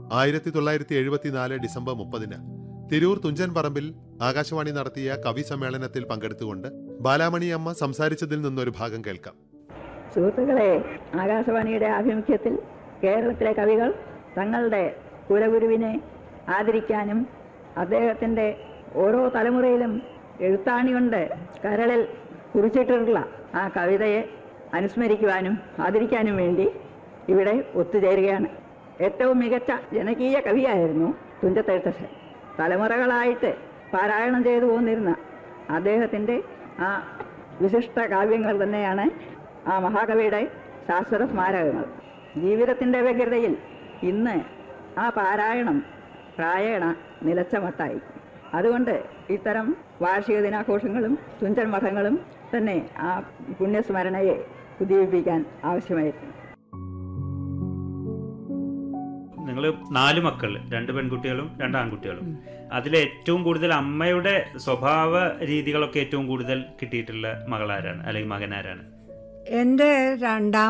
ആയിരത്തി തൊള്ളായിരത്തി എഴുപത്തിനാല് ഡിസംബർ മുപ്പതിന് തിരൂർ തുഞ്ചൻ പറമ്പിൽ ആകാശവാണി നടത്തിയ കവി സമ്മേളനത്തിൽ പങ്കെടുത്തുകൊണ്ട് ബാലാമണി അമ്മ സംസാരിച്ചതിൽ നിന്നൊരു ഭാഗം കേൾക്കാം സുഹൃത്തുക്കളെ ആകാശവാണിയുടെ ആഭിമുഖ്യത്തിൽ കേരളത്തിലെ കവികൾ തങ്ങളുടെ കുലഗുരുവിനെ ആദരിക്കാനും അദ്ദേഹത്തിൻ്റെ ഓരോ തലമുറയിലും എഴുത്താണി കൊണ്ട് കരളിൽ കുറിച്ചിട്ടുള്ള ആ കവിതയെ അനുസ്മരിക്കുവാനും ആദരിക്കാനും വേണ്ടി ഇവിടെ ഒത്തുചേരുകയാണ് ഏറ്റവും മികച്ച ജനകീയ കവിയായിരുന്നു തുഞ്ചത്തെഴുത്തച്ഛൻ തലമുറകളായിട്ട് പാരായണം ചെയ്തു പോന്നിരുന്ന അദ്ദേഹത്തിൻ്റെ ആ വിശിഷ്ട കാവ്യങ്ങൾ തന്നെയാണ് ആ മഹാകവിയുടെ ശാശ്വത സ്മാരകങ്ങൾ ജീവിതത്തിൻ്റെ വ്യഗ്രതയിൽ ഇന്ന് ആ പാരായണം പ്രായേണ നിലച്ച മട്ടായി അതുകൊണ്ട് ഇത്തരം വാർഷിക ദിനാഘോഷങ്ങളും തുഞ്ചൻ മഠങ്ങളും തന്നെ ആ പുണ്യസ്മരണയെ ഉദ്ദീപിപ്പിക്കാൻ ആവശ്യമായിരുന്നു നിങ്ങൾ നാല് മക്കൾ രണ്ട് പെൺകുട്ടികളും രണ്ട് ആൺകുട്ടികളും അതിൽ ഏറ്റവും കൂടുതൽ അമ്മയുടെ സ്വഭാവ രീതികളൊക്കെ ഏറ്റവും കൂടുതൽ കിട്ടിയിട്ടുള്ള മകളാരാണ് അല്ലെങ്കിൽ മകനാരാണ് എൻ്റെ രണ്ടാം